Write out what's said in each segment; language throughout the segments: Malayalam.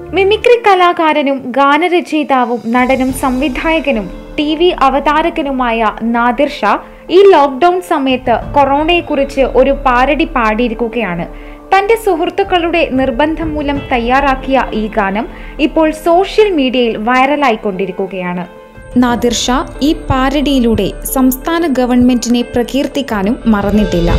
മിമിക്രി കലാകാരനും ഗാനരചയിതാവും നടനും സംവിധായകനും ടി വി അവതാരകനുമായ നാദിർ ഷാ ഈ ലോക്ക്ഡൌൺ സമയത്ത് കൊറോണയെക്കുറിച്ച് ഒരു പാരഡി പാടിയിരിക്കുകയാണ് തന്റെ സുഹൃത്തുക്കളുടെ നിർബന്ധം മൂലം തയ്യാറാക്കിയ ഈ ഗാനം ഇപ്പോൾ സോഷ്യൽ മീഡിയയിൽ വൈറലായിക്കൊണ്ടിരിക്കുകയാണ് നാദിർ ഷാ ഈ പാരഡിയിലൂടെ സംസ്ഥാന ഗവൺമെന്റിനെ പ്രകീർത്തിക്കാനും മറന്നിട്ടില്ല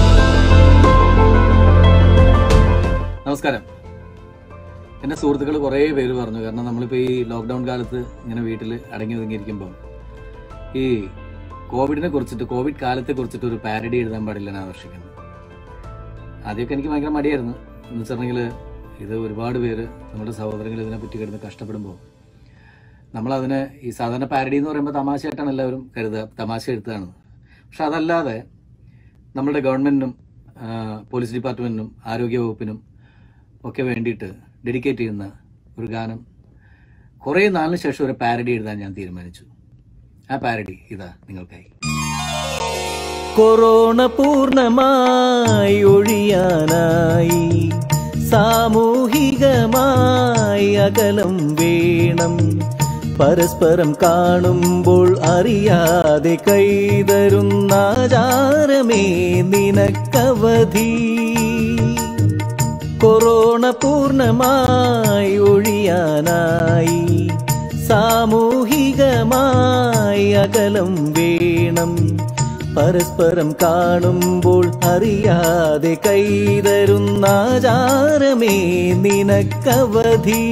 നമസ്കാരം എൻ്റെ സുഹൃത്തുക്കൾ കുറേ പേര് പറഞ്ഞു കാരണം നമ്മളിപ്പോൾ ഈ ലോക്ക്ഡൗൺ കാലത്ത് ഇങ്ങനെ വീട്ടിൽ അടങ്ങി ഒതുങ്ങിയിരിക്കുമ്പോൾ ഈ കോവിഡിനെ കുറിച്ചിട്ട് കോവിഡ് കാലത്തെ കുറിച്ചിട്ട് ഒരു പാരഡി എഴുതാൻ പാടില്ല ഞാൻ ആകർഷിക്കുന്നത് ആദ്യമൊക്കെ എനിക്ക് ഭയങ്കര മടിയായിരുന്നു എന്ന് വെച്ചിട്ടുണ്ടെങ്കിൽ ഇത് ഒരുപാട് പേര് നമ്മുടെ സഹോദരങ്ങൾ ഇതിനെപ്പറ്റി കിടന്ന് കഷ്ടപ്പെടുമ്പോൾ നമ്മളതിനെ ഈ സാധാരണ പാരഡി എന്ന് പറയുമ്പോൾ തമാശയായിട്ടാണ് എല്ലാവരും കരുതുക തമാശ എഴുത്താണ് പക്ഷെ അതല്ലാതെ നമ്മുടെ ഗവൺമെന്റിനും ആ, പോലീസ് ഡിപ്പാർട്ട്മെന്റിനും ആരോഗ്യ വകുപ്പിനും ഒക്കെ വേണ്ടിയിട്ട് ഡെഡിക്കേറ്റ് ചെയ്യുന്ന ഒരു ഗാനം കുറേ നാളിന് ശേഷം ഒരു പാരഡി എഴുതാൻ ഞാൻ തീരുമാനിച്ചു ആ പാരഡി ഇതാ നിങ്ങൾക്കായി കൊറോണ പൂർണ്ണമായി ഒഴിയാനായി സാമൂഹികമായി അകലം വേണം പരസ്പരം കാണുമ്പോൾ അറിയാതെ കൈതരുന്ന ആചാരമേ നിനക്കവധി കൊറോണ പൂർണ്ണമായി ഒഴിയാനായി സാമൂഹികമായി അകലം വേണം പരസ്പരം കാണുമ്പോൾ അറിയാതെ കൈതരുന്ന ആചാരമേ നിനക്കവധി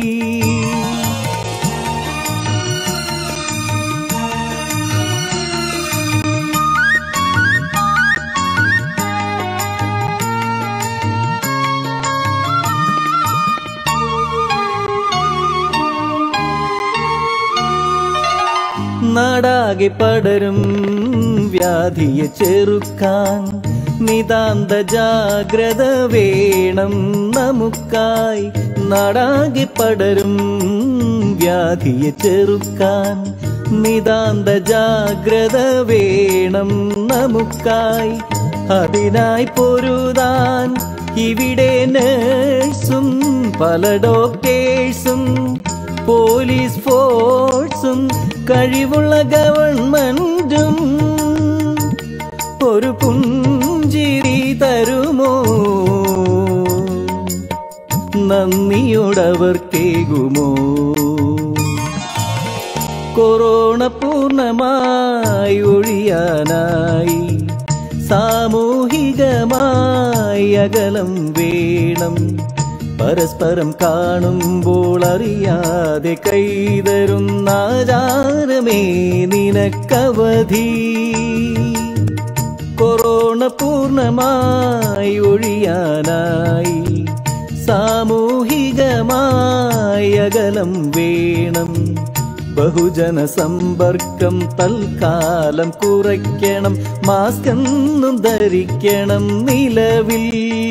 നാടാകെ പടരും വ്യാധിയെ ചെറുക്കാൻ നിതാന്ത ജാഗ്രത വേണം നമുക്കായി നാടാകെ പടരും വ്യാധിയെ ചെറുക്കാൻ നിതാന്ത ജാഗ്രത വേണം നമുക്കായി അതിനായി പൊരുതാൻ ഇവിടെ നേഴ്സും പല ഡോക്ടേഴ്സും പോലീസ് ഫോഴ്സും കഴിവുള്ള ഗവൺമെന്റും ഒരു പുഞ്ചിരി തരുമോ നന്ദിയോടവർക്കേകുമോ കൊറോണ പൂർണ്ണമായി ഒഴിയാനായി സാമൂഹികമായി അകലം വേണം പരസ്പരം കാണുമ്പോൾ അറിയാതെ കൈതരുന്ന ആചാരമേ നിനക്കവധി കൊറോണ പൂർണ്ണമായി ഒഴിയാനായി സാമൂഹികമായി അകലം വേണം ബഹുജന സമ്പർക്കം തൽക്കാലം കുറയ്ക്കണം മാസ്ക് എന്നും ധരിക്കണം നിലവിൽ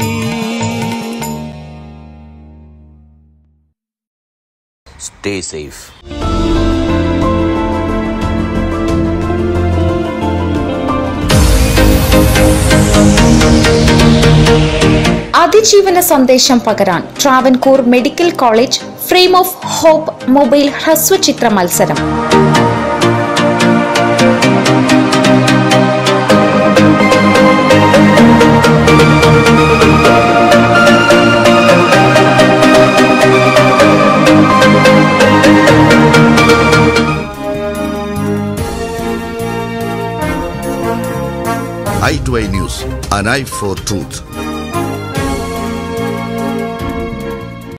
Stay safe. അതിജീവന സന്ദേശം പകരാൻ Travancore medical college frame of hope mobile ഹ്രസ്വചിത്ര മത്സരം i2i News, an eye for truth.